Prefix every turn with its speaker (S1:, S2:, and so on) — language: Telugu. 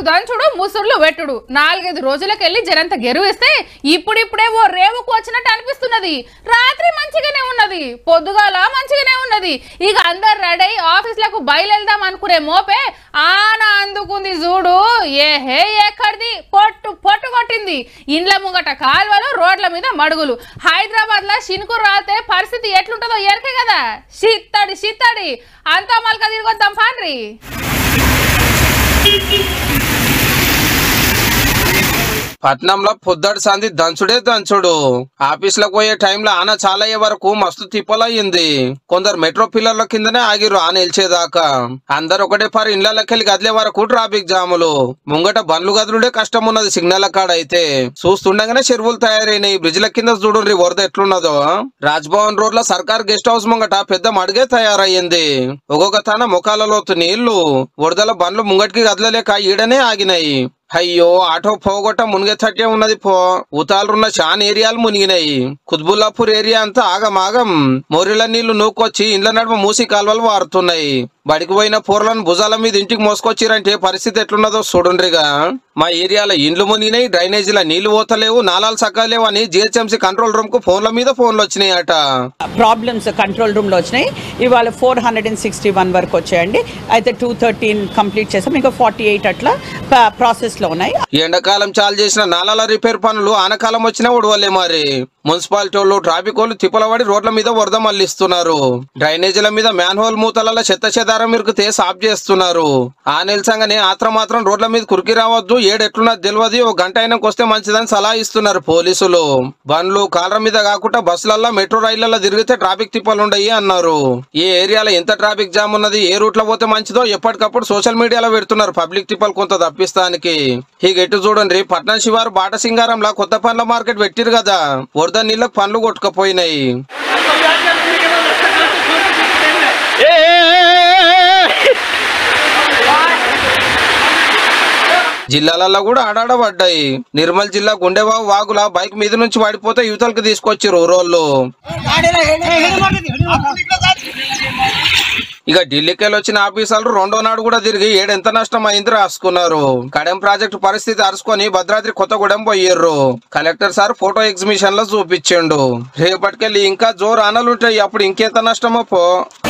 S1: దంచుడు ముసుర్లు వెట్టుడు నాలుగైదు రోజులకెళ్ళి జనంత గెరువిస్తే ఇప్పుడిప్పుడే ఓ రేవుకు వచ్చినట్టు అనిపిస్తున్నది రాత్రి మంచిగానే ఉన్నది పొద్దుగాల మంచిగానే ఉన్నది ఇక అందరు రెడీ ఆఫీస్లకు బయలుదేరదాం అనుకునే మోపే ఆన అందుకుంది చూడు ఏ హే ఎక్కడిది పొట్టు పొట్టు కొట్టింది ఇండ్ల ముంగట కాల్వలు రోడ్ల మీద మడుగులు హైదరాబాద్ లో షినుకు రాతే పరిస్థితి ఎట్లుంటుందో ఎరకే కదా షిత్తడి షిత్తడి అంతా మల్క తిరిగొద్దాం పాండ్రి
S2: పట్నంలో పొద్దటి సంది దంచుడే దంచుడు ఆఫీసులకు పోయే టైంలో ఆన చాలా అయ్యే వరకు మస్తు తిప్పలయ్యింది కొందరు మెట్రో పిల్లర్ల కిందనే ఆగిరు ఆన నిలిచేదాకా అందరు ఒకటే పారి ఇళ్లకెళ్ళి కదిలే వరకు ట్రాఫిక్ జాములు ముంగట బండ్లు గదులుడే కష్టం ఉన్నది సిగ్నల్ కాడ అయితే చూస్తుండగానే చెరువులు తయారైనాయి బ్రిడ్జ్ల కింద చూడుండ్రి వరద ఎట్లున్నదో రాజ్భవన్ రోడ్ లో సర్కార్ గెస్ట్ హౌస్ ముంగట పెద్ద మడిగే తయారయ్యింది ఒక్కొక్క తన ముఖాలలోతు నీళ్లు వరదల బండ్లు ముంగటికి కదలలేక ఈడనే ఆగినాయి అయ్యో ఆటో పోగొట్ట మునిగేటట్టే ఉన్నది పో ఉతాలున్న చాన్ ఏరియాలు మునిగినాయి కుత్బుల్లాపూర్ ఏరియా అంతా ఆగమాగం మోరిల నీళ్లు నూకొచ్చి ఇండ్ల నడుమ మూసి కాలువలు వారుతున్నాయి బడికి పోయిన పూర్లను భుజాల మీద ఇంటికి మోసుకొచ్చిరంటే పరిస్థితి ఎట్లున్నదో చూడుండ్రిగా మా ఏరియాలో ఇండ్లు మునిగినాయి డ్రైనేజీల నీళ్లు పోతలేవు నాలాలు సక్కలేవు అని జిహెచ్ఎంసీ కంట్రోల్ రూమ్ కు ఫోన్ల మీద ఫోన్లు వచ్చినాయట
S3: ప్రాబ్లమ్స్ కంట్రోల్ రూమ్లో వచ్చినాయి ఇవాళ four hundred and sixty one వరకు వచ్చాయండి అయితే టూ థర్టీన్ కంప్లీట్ చేసాం ఇంకా ఫార్టీ ఎయిట్ అట్లా ప్రాసెస్లో ఉన్నాయి
S2: ఎండాకాలం చాలు చేసిన నాలాల రిపేర్ పనులు ఆనకాలం వచ్చినా ఉడవలే మరి మున్సిపాలిటీ వాళ్ళు ట్రాఫిక్ వాళ్ళు తిప్పలవాడి రోడ్ల మీద వరద మళ్లిస్తున్నారు డ్రైనేజీల మీద మ్యాన్ హోల్ మూతలలో చెత్త చెదారం ఇరికితే సాఫ్ చేస్తున్నారు ఆ నిల్సంగానే ఆత్రం మాత్రం రోడ్ల మీద కురికి రావద్దు ఏడెట్లున్నది తెలియదు ఒక గంట అయినాక వస్తే మంచిదని సలహా ఇస్తున్నారు పోలీసులు బండ్లు కాలర మీద కాకుండా బస్సులలో మెట్రో రైళ్లలో తిరిగితే ట్రాఫిక్ తిప్పలు ఉండయి అన్నారు ఈ ఏరియాలో ఎంత ట్రాఫిక్ జామ్ ఉన్నది ఏ రూట్ లో పోతే మంచిదో ఎప్పటికప్పుడు సోషల్ మీడియాలో పెడుతున్నారు పబ్లిక్ తిప్పలు కొంత తప్పిస్తానికి ఇక ఎటు చూడండి పట్నం శివారు బాట సింగారంలా కొత్త పండ్ల మార్కెట్ పెట్టిరు కదా వరద నీళ్ళకు పండ్లు కొట్టుకుపోయినాయి జిల్లాలలో కూడా ఆడాడబడ్డాయి నిర్మల్ జిల్లా గుండెబాబు వాగుల బైక్ మీద నుంచి పడిపోతే యువతలకు తీసుకొచ్చారు ఊరోళ్ళు ఇక ఢిల్లీకి వెళ్ళి వచ్చిన ఆఫీసర్లు రెండో నాడు కూడా తిరిగి ఏడెంత నష్టం అయింది రాసుకున్నారు కడెం ప్రాజెక్టు పరిస్థితి అరుచుకొని భద్రాద్రి కొత్తగూడెం పోయిర్రు కలెక్టర్ సార్ ఫోటో ఎగ్జిబిషన్ లో చూపించిండు రేపటికెళ్ళి ఇంకా జోరు అనలుంటాయి అప్పుడు ఇంకెంత నష్టమో పో